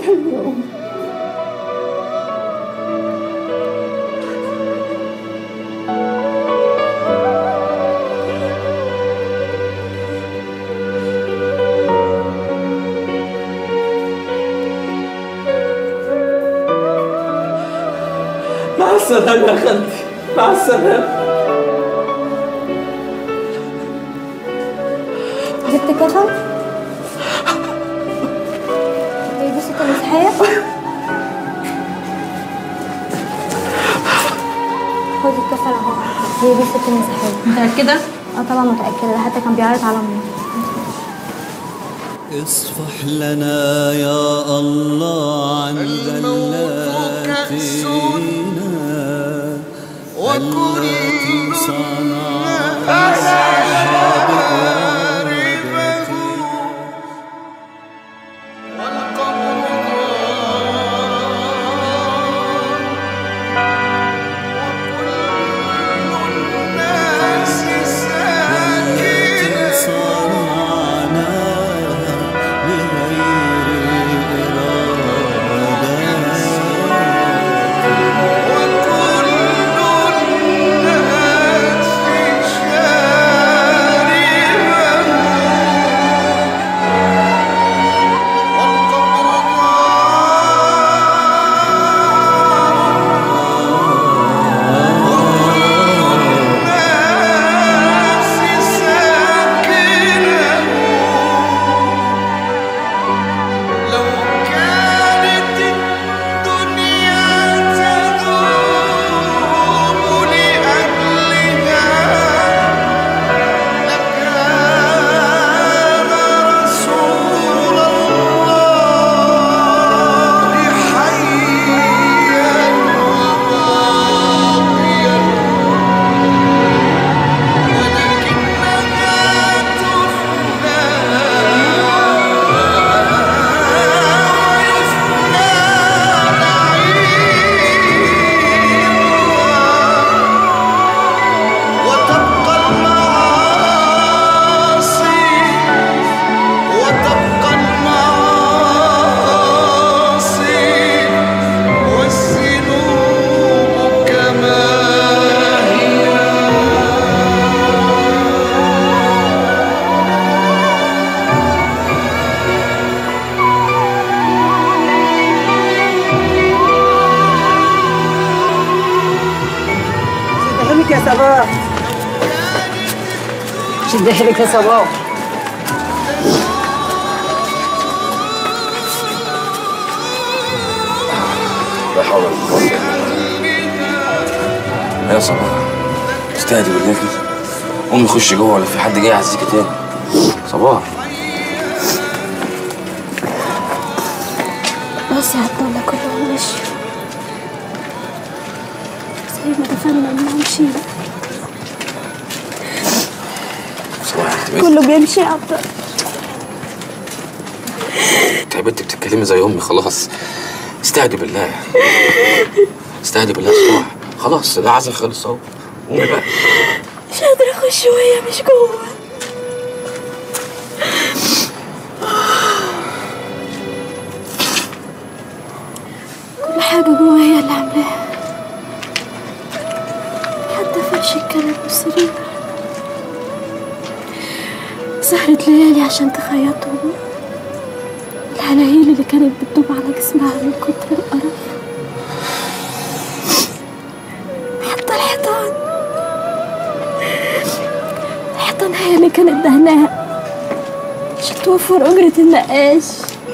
تاني يا أمي مع السلامة يا خالتي مع السلامة جبت كفن؟ هي دي ست المسيحية؟ خدي الكفن اهو هي دي ست المسيحية متأكدة؟ اه طبعا متأكدة ده حتى كان بيعرض على امي اصفح لنا يا الله عن ذلاتنا التي صنعناها بإرادتنا والتي صنعناها بغير وتبقى المعاصي وتبقى المعاصي والذنوب كما هي شد حيلك يا صباح شد حيلك يا صباح لا حول ولا قوة إلا بالله يا صباح استهدي بالله كده قومي خشي جوه ولا في حد جاي يعزيكي تاني صباح بس يا عبد الله كلهم مشوا زي ما دفنا انهم مشينا صباح انت بقيت كله بيمشي يا عبد الله انت يا بنت بتتكلمي زي امي خلاص استهدي بالله استهدي بالله يا صباح خلاص ده عزل خلص اهو قومي بقى مش قادرة اخش وهي مش جوه كل حاجة جوه هي اللي عاملاها حتى فرش الكنب والسرير سهرت ليالي عشان تخيطهم الهلاهيل اللي كانت بتدوب على جسمها من كتر القرف حتى الحيطان الحيطان هي اللي كانت دهناها عشان توفر أجرة النقاش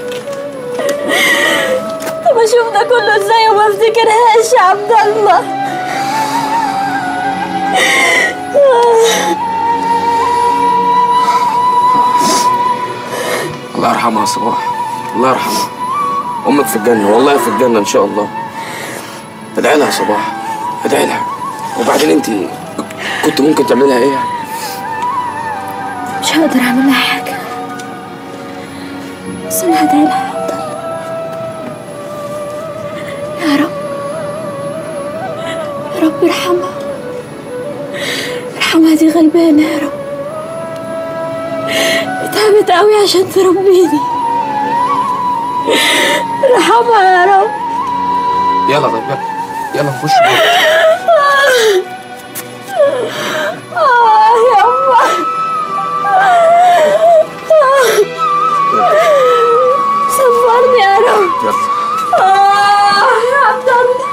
طب أشوف ده كله ازاي وما افتكرهاش يا عبد الله الله يرحمها يا صباح الله يرحمها امك في الجنه والله في الجنه ان شاء الله ادعي لها يا صباح ادعي لها وبعدين انت كنت ممكن تعملي لها ايه يعني مش هقدر أعمل لها حاجة بس أنا هدعي لها يا عبد الله يا رب يا رب ارحمها ارحمها دي غلبانة يا رب تعبت قوي عشان تربيني ارحمها يا رب يلا طيب يلا يلا نخش جوه. آه يا أمه صبرني يا رب يلا آه يا عبد الله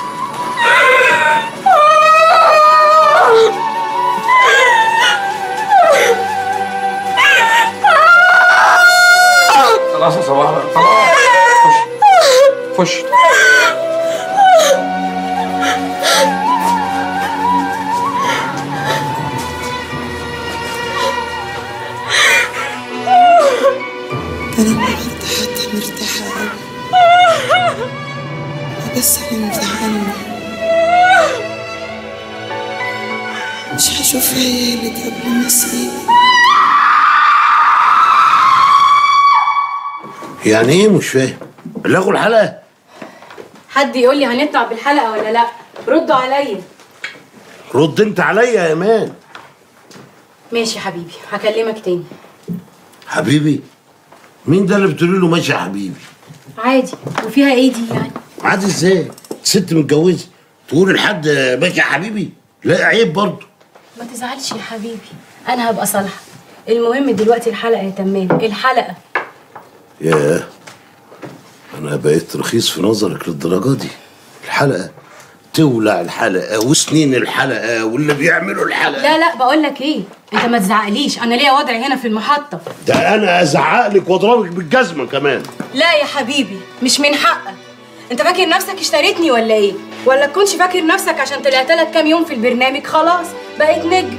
خلاص يا صباح خلاص خش خش أنا النهاردة حتى مرتاحة أوي بس عندي عني مش هشوف عيالي قبل ما أسيب يعني ايه مش فاهم لغوا الحلقه حد يقول لي هنطلع بالحلقه ولا لا ردوا عليا رد انت عليا يا امان ماشي حبيبي هكلمك تاني حبيبي مين ده اللي بتقولي له ماشي يا حبيبي عادي وفيها ايه دي يعني عادي ازاي ست متجوزه تقول لحد ماشي يا حبيبي لا عيب برضه ما تزعلش يا حبيبي انا هبقى صالحه المهم دلوقتي الحلقه يا تمام الحلقه ياه انا بقيت رخيص في نظرك للدرجه دي الحلقه تولع الحلقه وسنين الحلقه واللي بيعملوا الحلقه لا لا بقول لك ايه انت ما تزعقليش انا ليا وضع هنا في المحطه ده انا ازعق لك واضربك بالجزمه كمان لا يا حبيبي مش من حقك انت فاكر نفسك اشتريتني ولا ايه ولا تكونش فاكر نفسك عشان طلعت لك كام يوم في البرنامج خلاص بقيت نجم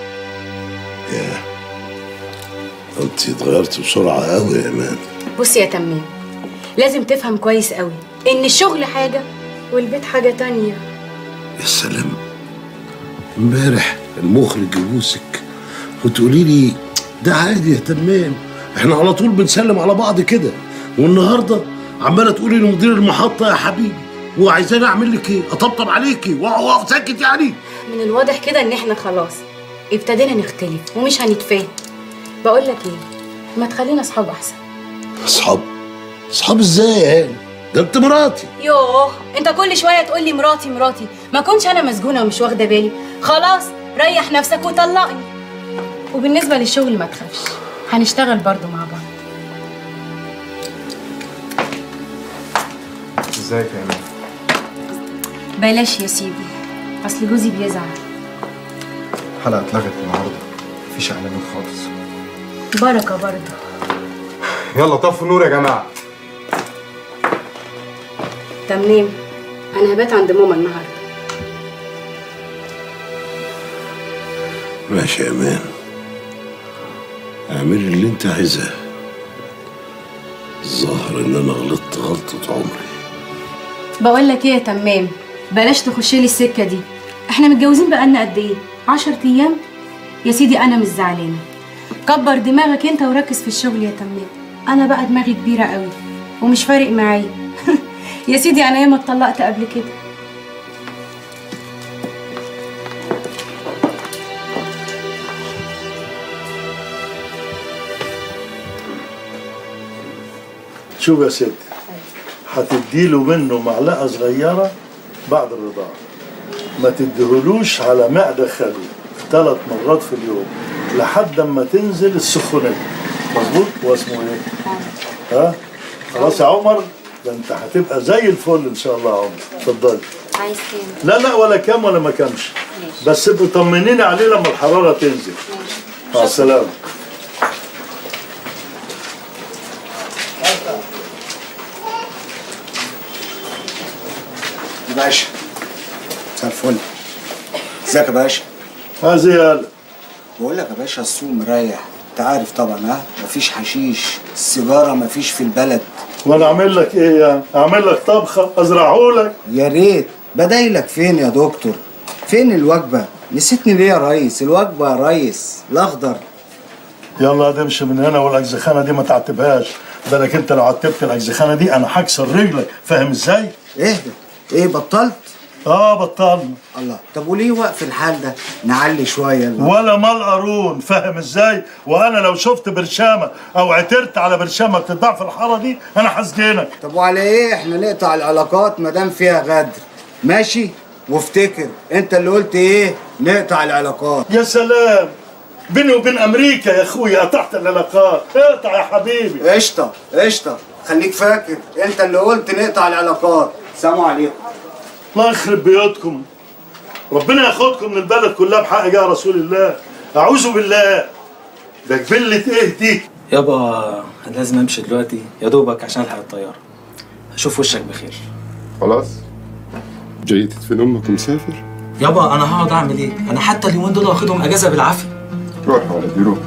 انت اتغيرت بسرعه قوي يا امان بص يا تمام لازم تفهم كويس قوي ان الشغل حاجه والبيت حاجه تانية يا سلام امبارح المخرج يبوسك وتقولي لي ده عادي يا تمام احنا على طول بنسلم على بعض كده والنهارده عماله تقولي لمدير المحطه يا حبيبي وعايزاني اعمل لك ايه؟ اطبطب عليكي واقف ساكت يعني من الواضح كده ان احنا خلاص ابتدينا نختلف ومش هنتفاهم بقول لك ايه ما تخلينا اصحاب احسن اصحاب اصحاب ازاي يا هاني؟ ده انت مراتي يوه انت كل شويه تقول لي مراتي مراتي ما كنتش انا مسجونه ومش واخده بالي خلاص ريح نفسك وطلقني وبالنسبه للشغل ما تخافش هنشتغل برضو مع بعض ازيك يا امان بلاش يا سيدي اصل جوزي بيزعل الحلقه اتلغت النهارده مفيش اعلانات خالص بركه برضو يلا طفوا النور يا جماعه تمام انا هبات عند ماما النهارده ماشي يا امان اعملي اللي انت عايزاه الظاهر ان انا غلطت غلطة عمري بقول لك ايه يا تمام بلاش تخش لي السكه دي احنا متجوزين بقالنا قد ايه 10 ايام يا سيدي انا مش زعلانه كبر دماغك انت وركز في الشغل يا تمام انا بقى دماغي كبيره قوي ومش فارق معايا يا سيدي انا ياما اتطلقت قبل كده شوف يا ستي هتديله منه معلقه صغيره بعد الرضاعه ما تديهولوش على معده خاليه ثلاث مرات في اليوم لحد ما تنزل السخونيه مظبوط واسمه ايه؟ ها؟ خلاص يا عمر ده انت هتبقى زي الفل ان شاء الله يا عمر اتفضلي عايز تاني لا لا ولا كام ولا ما كامش بس ابقوا طمنيني عليه لما الحراره تنزل مع السلامه يا باشا مساء الفل ازيك يا باشا هذه يالا بقول لك يا باشا السوق مريح انت عارف طبعا ها مفيش حشيش السيجاره مفيش في البلد وانا اعمل لك ايه يعني؟ اعمل لك طبخه ازرعهولك يا ريت بدايلك فين يا دكتور فين الوجبه نسيتني ليه يا ريس الوجبه يا ريس الاخضر يلا تمشي من هنا والاجزخانه دي ما تعتبهاش بالك انت لو عتبت الاجزخانه دي انا هكسر رجلك فاهم ازاي؟ ايه ده ايه بطلت اه بطلنا الله طب وليه وقف الحال ده نعلي شويه ال- ولا مال قارون فاهم ازاي وانا لو شفت برشامه او عثرت على برشامه بتتباع في الحاره دي انا هسجنك طب وعلى ايه احنا نقطع العلاقات ما دام فيها غدر ماشي وافتكر انت اللي قلت ايه نقطع العلاقات يا سلام بيني وبين امريكا يا اخويا قطعت العلاقات اقطع يا حبيبي قشطه قشطه خليك فاكر انت اللي قلت نقطع العلاقات سلام عليكم الله يخرب بيوتكم ربنا ياخدكم من البلد كلها بحق جاه رسول الله اعوذ بالله ده جبلة ايه دي يابا أنا لازم امشي دلوقتي يا دوبك عشان الحق الطياره اشوف وشك بخير خلاص جاي تدفن امك ومسافر يابا انا هقعد اعمل ايه انا حتى اليومين دول واخدهم اجازه بالعافيه روح يا ولدي روح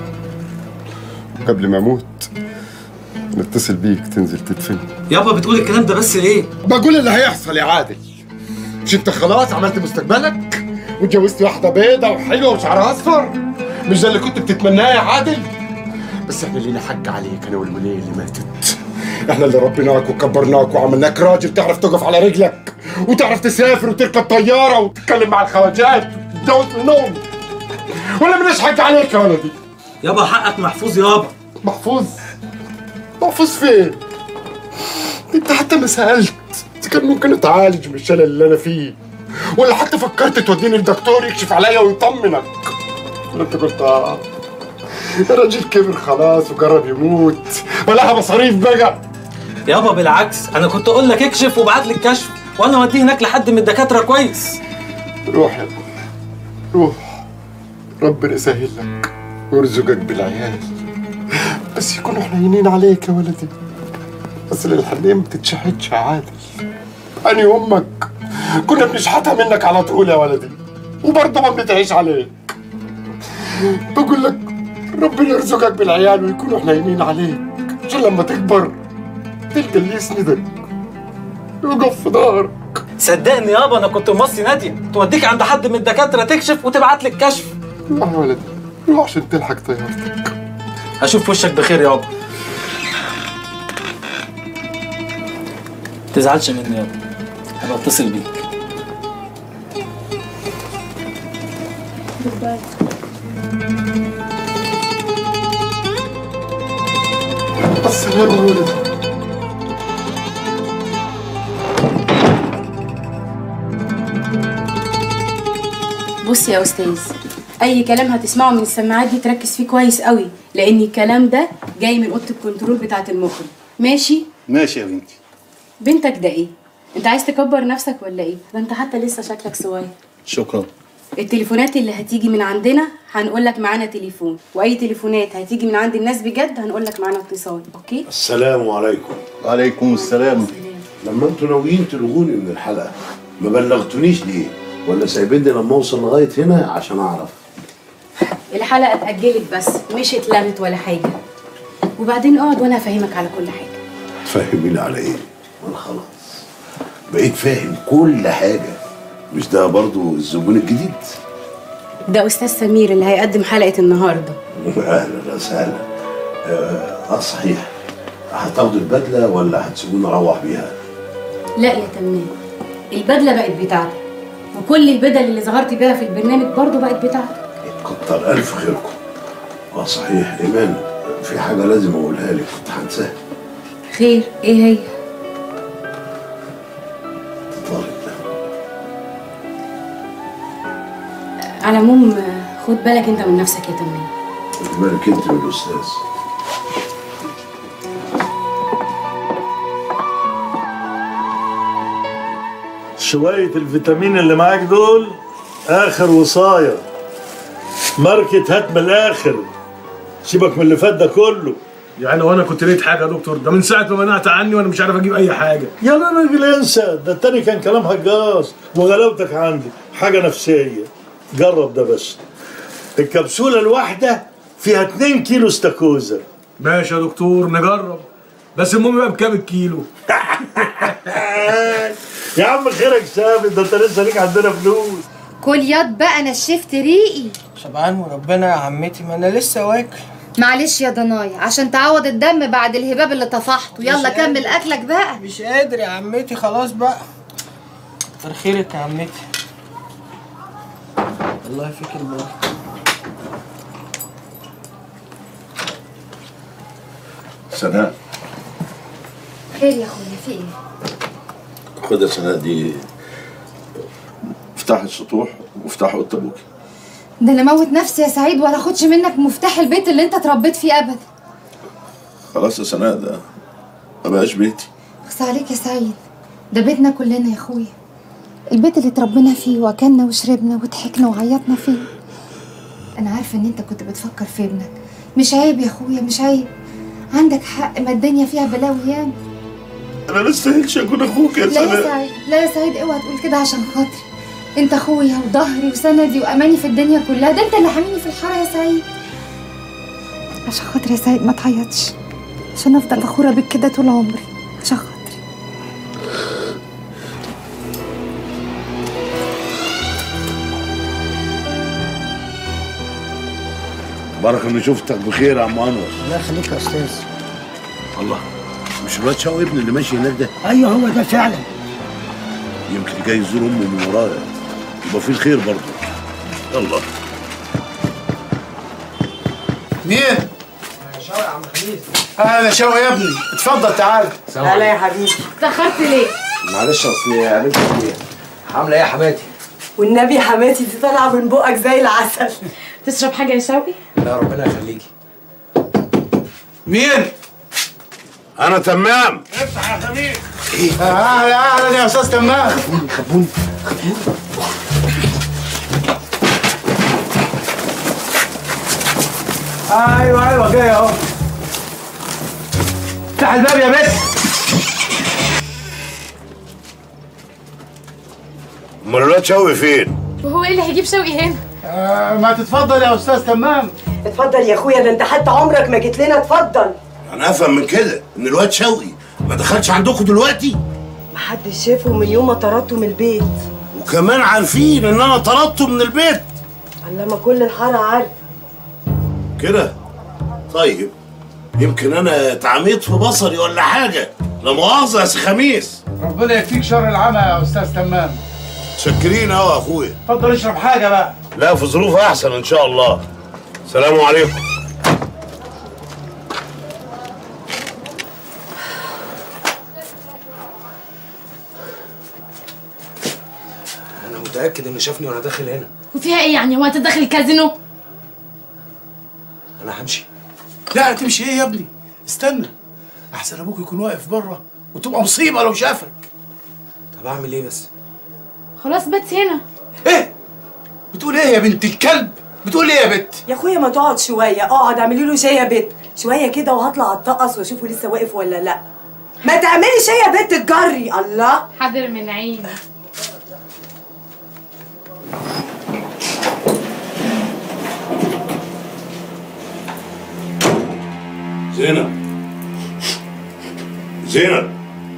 قبل ما اموت نتصل بيك تنزل تدفن يابا بتقول الكلام ده بس ليه بقول اللي هيحصل يا عادل مش انت خلاص عملت مستقبلك واتجوزت واحده بيضه وحلوه وشعرها اصفر مش ده اللي كنت بتتمناه يا عادل بس احنا لينا حق عليك انا والوليه اللي ماتت احنا اللي ربيناك وكبرناك وعملناك راجل تعرف تقف على رجلك وتعرف تسافر وتركب طياره وتتكلم مع الخواجات وتتجوز منهم ولا مليش حق عليك يا ولدي يابا حقك محفوظ يابا محفوظ محفوظ فين؟ انت حتى ما سالت إذا كان ممكن اتعالج من الشلل اللي انا فيه ولا حتى فكرت توديني لدكتور يكشف عليا ويطمنك ولا انت قلت اه الراجل كبر خلاص وجرب يموت ولها مصاريف بقى يابا بالعكس انا كنت اقول لك اكشف وابعت لي الكشف وانا اوديه هناك لحد من الدكاتره كويس روح يا ابني روح ربنا يسهل لك ويرزقك بالعيال بس يكونوا حنينين عليك يا ولدي بس الحنيه ما تتشحتش يا عادل أني أمك كنا بنشحتها منك على طول يا ولدي وبرضه ما بنتعيش عليك بقول لك ربنا يرزقك بالعيال ويكونوا حنينين عليك عشان لما تكبر تلقى اللي يسندك يوقف في ظهرك صدقني يابا انا كنت موصي ناديه توديك عند حد من الدكاتره تكشف وتبعت لي الكشف روح يا ولدي روح عشان تلحق طيارتك اشوف وشك بخير يابا تزعلش مني يابا هبقى اتصل بيك السلام يا ولدي بص يا استاذ اي كلام هتسمعه من السماعات دي تركز فيه كويس قوي لان الكلام ده جاي من اوضه الكنترول بتاعه المخرج ماشي ماشي يا بنتي بنتك ده ايه انت عايز تكبر نفسك ولا ايه ده انت حتى لسه شكلك صغير شكرا التليفونات اللي هتيجي من عندنا هنقول لك معانا تليفون واي تليفونات هتيجي من عند الناس بجد هنقول لك معانا اتصال اوكي السلام عليكم وعليكم السلام لما انتوا ناويين تلغوني من الحلقه ما بلغتونيش ليه ولا سايبيني لما اوصل لغايه هنا عشان اعرف الحلقه اتاجلت بس مش اتلغت ولا حاجه وبعدين اقعد وانا هفهمك على كل حاجه تفهميني على ايه وانا خلاص بقيت فاهم كل حاجه مش ده برضو الزبون الجديد ده استاذ سمير اللي هيقدم حلقه النهارده اهلا وسهلا اه آه، صحيح هتاخدوا البدله ولا هتسيبوني اروح بيها لا يا تمام البدله بقت بتاعتك وكل البدل اللي ظهرت بيها في البرنامج برضو بقت بتاعتك كتر الف خيركم اه صحيح ايمان في حاجه لازم اقولها لك كنت هنساها خير ايه هي على العموم آه، خد بالك انت من نفسك يا تمام خد بالك انت من الاستاذ شوية الفيتامين اللي معاك دول آخر وصاية ماركة هات من الآخر سيبك من اللي فات ده كله يعني وانا كنت لقيت حاجه يا دكتور ده من ساعه ما منعت عني وانا مش عارف اجيب اي حاجه يا راجل انسى ده التاني كان كلام هجاص وغلاوتك عندي حاجة نفسية جرب ده بس الكبسولة الواحدة فيها 2 كيلو استاكوزا ماشي يا دكتور نجرب بس المهم بقى بكام الكيلو يا عم خيرك ثابت ده انت لسه ليك عندنا فلوس كل ياض بقى نشفت ريقي شبعان وربنا يا عمتي ما انا لسه واكل معلش يا ضنايا عشان تعوض الدم بعد الهباب اللي طفحته يلا مش كمل قادر. اكلك بقى مش قادر يا عمتي خلاص بقى كتر خيرك يا عمتي الله يفيك البركة سناء خير يا اخويا في ايه خد يا سناء دي افتح السطوح وافتح اوضه ابوك ده انا موت نفسي يا سعيد ولا اخدش منك مفتاح البيت اللي انت اتربيت فيه ابدا خلاص يا سناء ده ما بقاش بيتي اخص عليك يا سعيد ده بيتنا كلنا يا اخويا البيت اللي اتربينا فيه واكلنا وشربنا وضحكنا وعيطنا فيه انا عارفه ان انت كنت بتفكر في ابنك مش عيب يا اخويا مش عيب عندك حق ما الدنيا فيها بلاوي ياما انا ما استاهلش اكون اخوك يا لا يا سناء سعيد لا يا سعيد اوعى تقول كده عشان خاطري انت اخويا وظهري وسندي واماني في الدنيا كلها ده انت اللي حاميني في الحاره يا سعيد عشان خاطري يا سعيد ما تعيطش عشان افضل فخوره بيك كده طول عمري عشان خاطري بركه اني شفتك بخير يا عم انور الله يخليك يا استاذ الله مش الواد شوقي ابني اللي ماشي هناك ده ايوه هو ده فعلا يمكن جاي يزور امه من ورايا يبقى في الخير برضه يلا مين؟ شوقي يا عم خميس اهلا شوقي يا ابني اتفضل تعال هلا يا حبيبي اتأخرت ليه؟ معلش اصل قابلت ايه عامله ايه يا حماتي؟ والنبي يا حماتي دي طالعه من بقك زي العسل تشرب حاجة يا شوقي؟ لا ربنا يخليكي مين؟ انا تمام افتح يا خميس اهلا اهلا يا استاذ تمام خبوني ايوه ايوه جاي اهو افتح الباب يا بس امال الواد شوقي فين؟ وهو ايه اللي هيجيب شوقي هنا؟ آه ما تتفضل يا استاذ تمام اتفضل يا اخويا ده انت حتى عمرك ما جيت لنا اتفضل انا افهم من كده ان الواد شوقي ما دخلش عندكم دلوقتي محدش شافه من يوم ما طردته من البيت وكمان عارفين ان انا طردته من البيت الله ما كل الحاره عارف كده طيب يمكن انا اتعميت في بصري ولا حاجه لا مؤاخذه يا سي خميس ربنا يكفيك شر العمى يا استاذ تمام شكرين اهو يا اخويا اتفضل اشرب حاجه بقى لا في ظروف احسن ان شاء الله سلام عليكم انا متاكد انه شافني وانا داخل هنا وفيها ايه يعني هو انت داخل الكازينو؟ انا همشي لا تمشي ايه يا ابني استنى احسن ابوك يكون واقف بره وتبقى مصيبه لو شافك طب اعمل ايه بس خلاص بات هنا بتقول ايه يا بنت الكلب بتقول ايه يا بت يا اخويا ما تقعد شويه اقعد اعملي له شاي يا بت شويه كده وهطلع اتطقص واشوفه لسه واقف ولا لا ما تعملي شاي يا بت تجري الله حاضر من عيني زينب زينب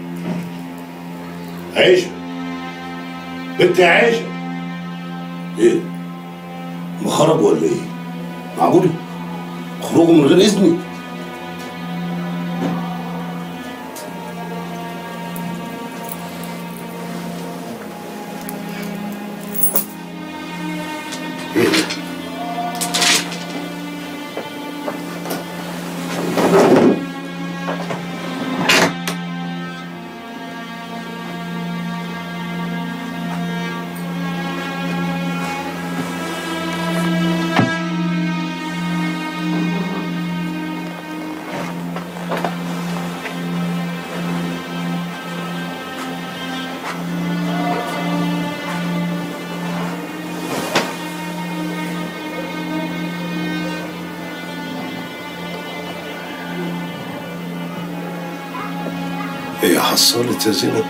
عيشة بنت يا عيشة ايه ما خرجوا ولا ايه معقول خروجوا من غير اذني ايه ده؟ هي حصلت يا زينب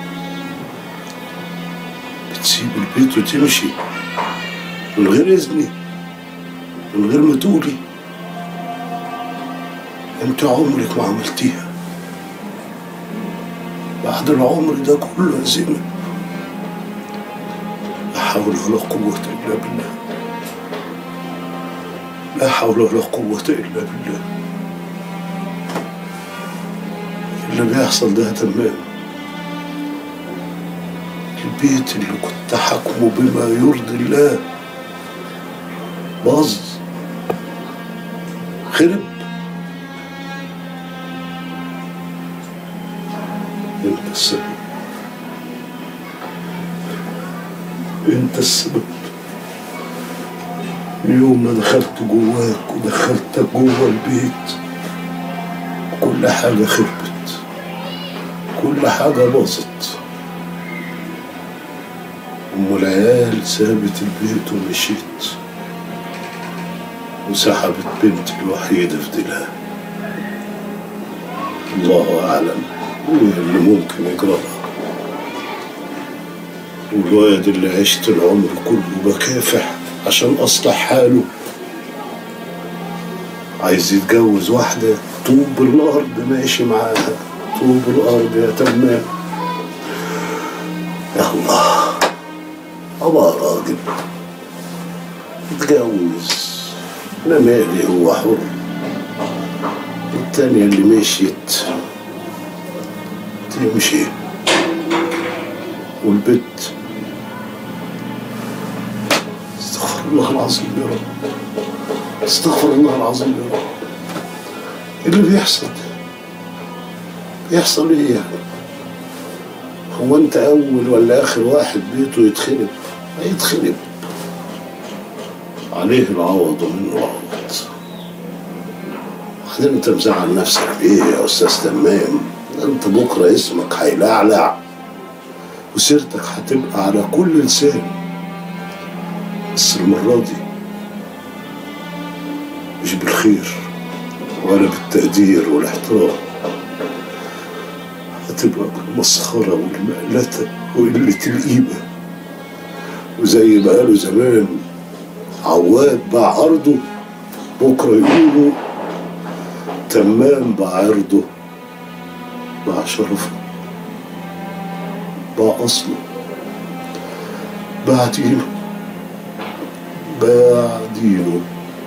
بتسيب البيت وتمشي من غير إذني من غير ما تقولي انت عمرك ما عملتيها بعد العمر ده كله يا زينب لا حول ولا قوة إلا بالله لا حول ولا قوة إلا بالله اللي بيحصل ده تمام البيت اللي كنت حاكمه بما يرضي الله باظ خرب انت السبب انت السبب من يوم ما دخلت جواك ودخلتك جوا البيت كل حاجة خربت كل حاجة باظت أم العيال سابت البيت ومشيت وسحبت بنتي الوحيدة في ديلها الله أعلم إيه اللي ممكن يجرى لها والواد اللي عشت العمر كله بكافح عشان أصلح حاله عايز يتجوز واحدة طوب الأرض ماشي معاها طوب الأرض يا تمام يا الله أبقى راجل اتجوز أنا مالي هو حر التانية اللي مشيت تمشي والبت استغفر الله العظيم يا رب استغفر الله العظيم يا رب ايه اللي بيحصل بيحصل ايه يعني هو انت اول ولا اخر واحد بيته يتخرب هيتخرب عليه العوض ومنه العوض بعدين انت مزعل نفسك ليه يا استاذ تمام ده انت بكره اسمك هيلعلع وسيرتك هتبقى على كل لسان بس المره دي مش بالخير ولا بالتقدير والاحترام هتبقى بالمسخرة والمقلتة وقلة القيمة وزي ما قالوا زمان عواد باع أرضه بكرة يقولوا تمام باع عرضه باع شرفه باع أصله باع دينه باع دينه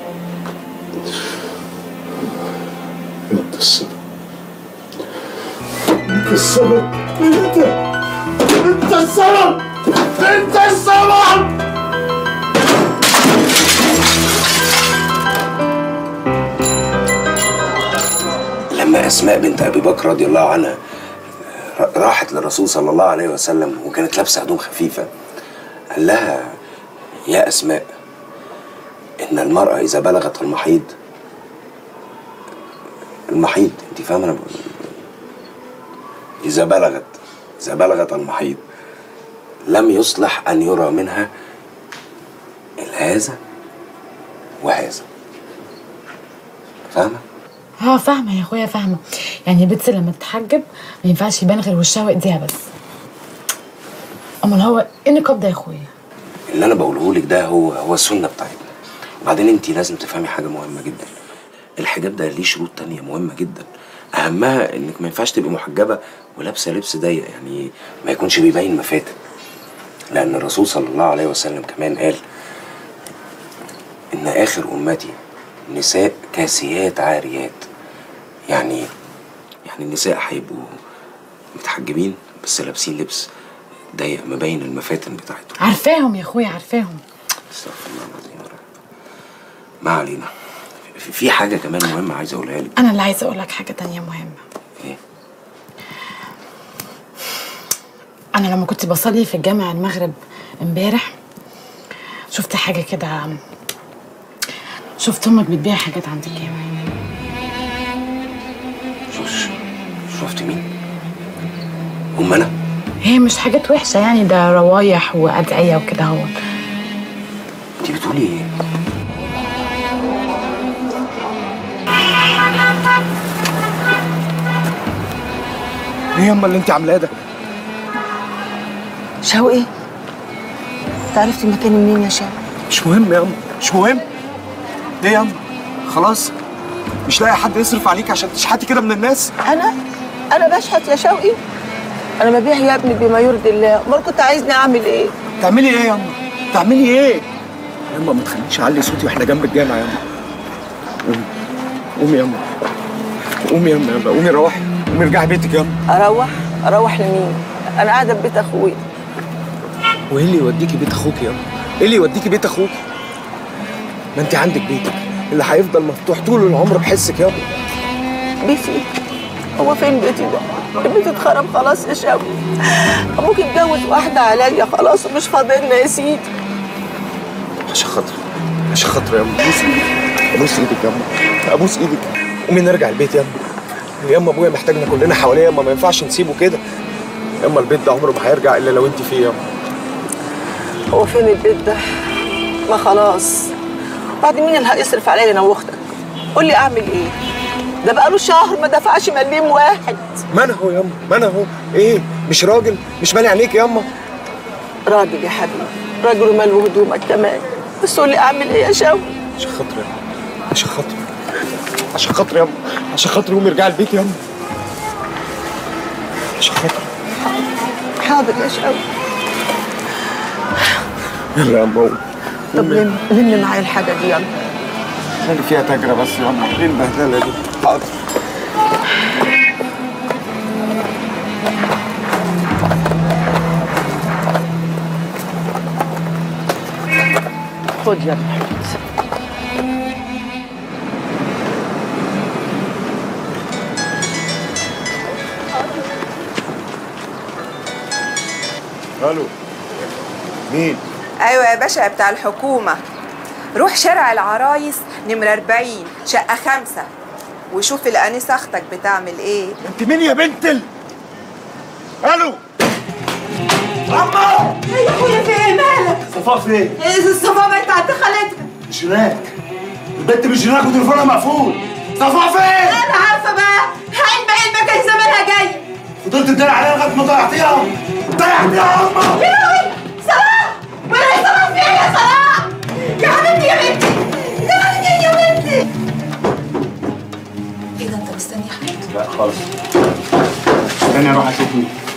انت السبب انت السبب انت انت السبب انت السبب لما اسماء بنت ابي بكر رضي الله عنها ر- راحت للرسول صلى الله عليه وسلم وكانت لابسه هدوم خفيفه قال لها يا اسماء ان المراه اذا بلغت المحيض المحيض انت فاهمه انا بقول اذا بلغت اذا بلغت المحيض لم يصلح ان يرى منها هذا وهذا فاهمه اه فاهمه يا اخويا فاهمه يعني البنت لما تتحجب ما ينفعش يبان غير وشها وايديها بس امال هو ايه النقاب ده يا اخويا اللي انا بقوله لك ده هو هو السنه بتاعتنا وبعدين انت لازم تفهمي حاجه مهمه جدا الحجاب ده ليه شروط تانية مهمه جدا اهمها انك ما ينفعش تبقي محجبه ولابسه لبس ضيق يعني ما يكونش بيبين مفاتن لان الرسول صلى الله عليه وسلم كمان قال ان اخر امتي نساء كاسيات عاريات يعني يعني النساء هيبقوا متحجبين بس لابسين لبس ضيق مبين المفاتن بتاعتهم عارفاهم يا اخويا عارفاهم استغفر الله العظيم يا رب ما علينا في- في حاجه كمان مهمه عايز اقولها لك انا اللي عايزه اقول لك حاجه تانية مهمه ايه انا لما كنت بصلي في الجامع المغرب امبارح شفت حاجه كده شفت امك بتبيع حاجات عند الجامع شوف شفت مين ام انا هي مش حاجات وحشه يعني ده روايح وادعيه وكده هو انت بتقولي ايه ايه ياما اللي انت عاملاه ده؟ شوقي انت عرفتي مكاني منين يا شوقي مش مهم ياما مش مهم ليه ياما؟ خلاص مش لاقي حد يصرف عليك عشان تشحتي كده من الناس؟ انا انا بشحت يا شوقي انا ببيع يا ابني بما يرضي الله امال كنت عايزني اعمل ايه تعملي ايه ياما؟ تعملي ايه؟ ياما ما تخلينيش اعلي صوتي واحنا جنب الجامع ياما قومي قومي ياما قومي ياما يلا قومي روحي قومي ارجعي بيتك ياما اروح اروح لمين انا قاعده في بيت اخويا وايه اللي يوديكي بيت اخوك يا ايه اللي يوديكي بيت اخوك ما انت عندك بيتك اللي هيفضل مفتوح طول العمر بحسك يابا بيتي هو فين بيتي ده؟ البيت اتخرب خلاص يا شوقي ابوك اتجوز واحدة عليا خلاص ومش فاضلنا يا سيدي عشان خاطري عشان خاطري يا ابوس ايدك ابوس ايدك يا اما ابوس ايدك قومي نرجع البيت يا اما يا اما ابويا محتاجنا كلنا حواليه يا اما ما ينفعش نسيبه كده يا اما البيت ده عمره ما هيرجع الا لو انت فيه يا اما هو فين البيت ده؟ ما خلاص بعد مين اللي هيصرف عليا انا واختك؟ قول لي اعمل ايه؟ ده بقاله شهر ما دفعش مليم واحد ما انا هو يا اما ما انا هو ايه مش راجل مش مالي عينيك يا اما راجل يا حبيبي راجل وماله هدومك كمان بس قول لي اعمل ايه يا شوقي؟ عشان خاطري يا اما عشان خاطري عشان خاطري يا اما عشان خاطري قومي ارجعي البيت يا اما عشان خاطري حاضر يا شوقي يلا يا اما قومي طب لم لم معايا الحاجة دي يلا خلي فيها تجرة بس يا اما ايه البهدلة دي حاضر خد يا ابني الو مين؟ ايوه يا باشا بتاع الحكومه روح شارع العرايس نمرة 40 شقة خمسة وشوف الأنسة أختك بتعمل إيه انت مين يا بنت ال... الو عمو يا اخويا في ايه مالك؟ صفاء فين؟ الصفا بقت عند خالتها مش هناك البنت مش هناك وتليفونها مقفول صفاء فين؟ انا عارفه بقى علم علمك كان زمانها جاي فضلت تداري عليها لغايه ما ضيعتيها ضيعتيها يا امه يا لهوي صلاح ولا يا صلاح في ايه يا صلاح؟ يا حبيبتي يا بنتي يا حبيبتي يا بنتي ايه ده انت مستني حاجه؟ لا خالص استني اروح اشوف مين